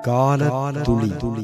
கால துளி துளி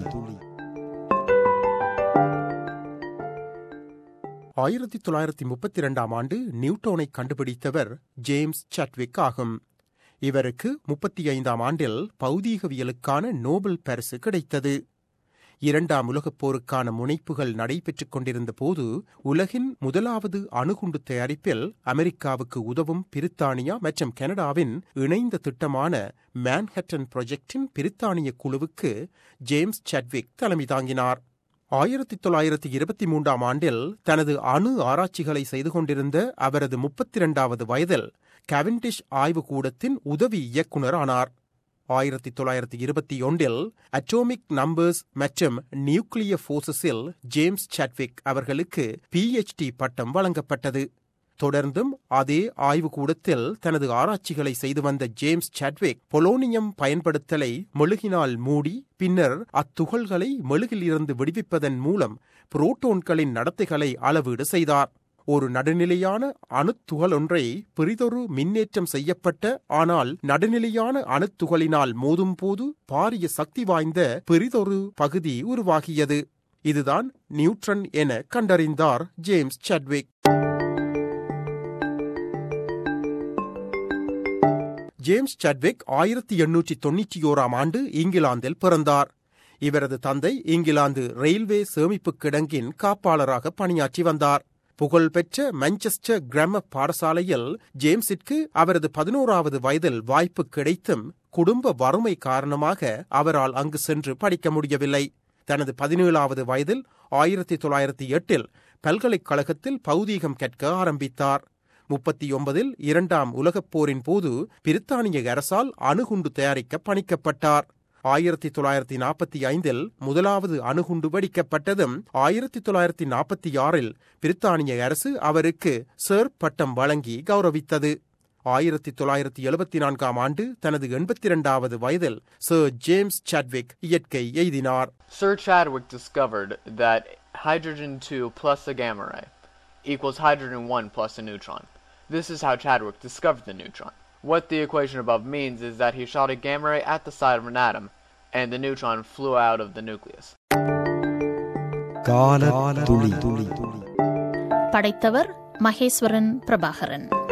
ஆயிரத்தி தொள்ளாயிரத்தி முப்பத்தி இரண்டாம் ஆண்டு நியூட்டோனை கண்டுபிடித்தவர் ஜேம்ஸ் சாட்விக் ஆகும் இவருக்கு முப்பத்தி ஐந்தாம் ஆண்டில் பௌதீகவியலுக்கான நோபல் பரிசு கிடைத்தது இரண்டாம் உலகப் போருக்கான முனைப்புகள் நடைபெற்றுக் கொண்டிருந்த போது உலகின் முதலாவது அணுகுண்டு தயாரிப்பில் அமெரிக்காவுக்கு உதவும் பிரித்தானியா மற்றும் கனடாவின் இணைந்த திட்டமான மேன்ஹட்டன் ப்ராஜெக்டின் பிரித்தானிய குழுவுக்கு ஜேம்ஸ் சாட்விக் தலைமை தாங்கினார் ஆயிரத்தி தொள்ளாயிரத்தி இருபத்தி மூன்றாம் ஆண்டில் தனது அணு ஆராய்ச்சிகளை செய்து கொண்டிருந்த அவரது முப்பத்தி இரண்டாவது வயதில் கவின்டிஷ் ஆய்வுக்கூடத்தின் உதவி இயக்குனர் ஆனார் ஆயிரத்தி தொள்ளாயிரத்தி இருபத்தி ஒன்றில் அட்டோமிக் நம்பர்ஸ் மற்றும் நியூக்ளியர் போர்சஸில் ஜேம்ஸ் சாட்விக் அவர்களுக்கு பிஎச்டி பட்டம் வழங்கப்பட்டது தொடர்ந்தும் அதே ஆய்வுக்கூடத்தில் தனது ஆராய்ச்சிகளை செய்து வந்த ஜேம்ஸ் சாட்விக் பொலோனியம் பயன்படுத்தலை மெழுகினால் மூடி பின்னர் அத்துகள்களை மெழுகிலிருந்து விடுவிப்பதன் மூலம் புரோட்டோன்களின் நடத்தைகளை அளவீடு செய்தார் ஒரு நடுநிலையான அணுத்துகள் ஒன்றை பெரிதொரு மின்னேற்றம் செய்யப்பட்ட ஆனால் நடுநிலையான அணுத்துகளினால் மோதும்போது பாரிய சக்தி வாய்ந்த பெரிதொரு பகுதி உருவாகியது இதுதான் நியூட்ரன் என கண்டறிந்தார் ஜேம்ஸ் சாட்விக் ஜேம்ஸ் சாட்விக் ஆயிரத்தி எண்ணூற்றி தொன்னூற்றி ஓராம் ஆண்டு இங்கிலாந்தில் பிறந்தார் இவரது தந்தை இங்கிலாந்து ரயில்வே சேமிப்பு கிடங்கின் காப்பாளராக பணியாற்றி வந்தார் புகழ்பெற்ற மான்செஸ்டர் கிராம பாடசாலையில் ஜேம்ஸிற்கு அவரது பதினோராவது வயதில் வாய்ப்பு கிடைத்தும் குடும்ப வறுமை காரணமாக அவரால் அங்கு சென்று படிக்க முடியவில்லை தனது பதினேழாவது வயதில் ஆயிரத்தி தொள்ளாயிரத்தி எட்டில் பல்கலைக்கழகத்தில் பௌதீகம் கற்க ஆரம்பித்தார் முப்பத்தி ஒன்பதில் இரண்டாம் உலகப் போரின் போது பிரித்தானிய அரசால் அணுகுண்டு தயாரிக்க பணிக்கப்பட்டார் ஆயிரத்தி தொள்ளாயிரத்தி நாற்பத்தி ஐந்தில் முதலாவது அணுகுண்டு வெடிக்கப்பட்டதும் ஆயிரத்தி தொள்ளாயிரத்தி நாற்பத்தி ஆறில் பிரித்தானிய அரசு அவருக்கு சர் பட்டம் வழங்கி கௌரவித்தது ஆயிரத்தி தொள்ளாயிரத்தி எழுபத்தி நான்காம் ஆண்டு தனது எண்பத்தி இரண்டாவது வயதில் சர் ஜேம்ஸ் சாட்விக் இயற்கை எய்தினார் Sir Chadwick discovered that hydrogen 2 plus a gamma ray equals hydrogen 1 plus a neutron. This is how Chadwick discovered the neutron. What the equation above means is that he shot a gamma ray at the side of an atom, and the neutron flew out of the nucleus. கால துளி துளி படைத்தவர் மகேஸ்வரன் பிரபாகரன்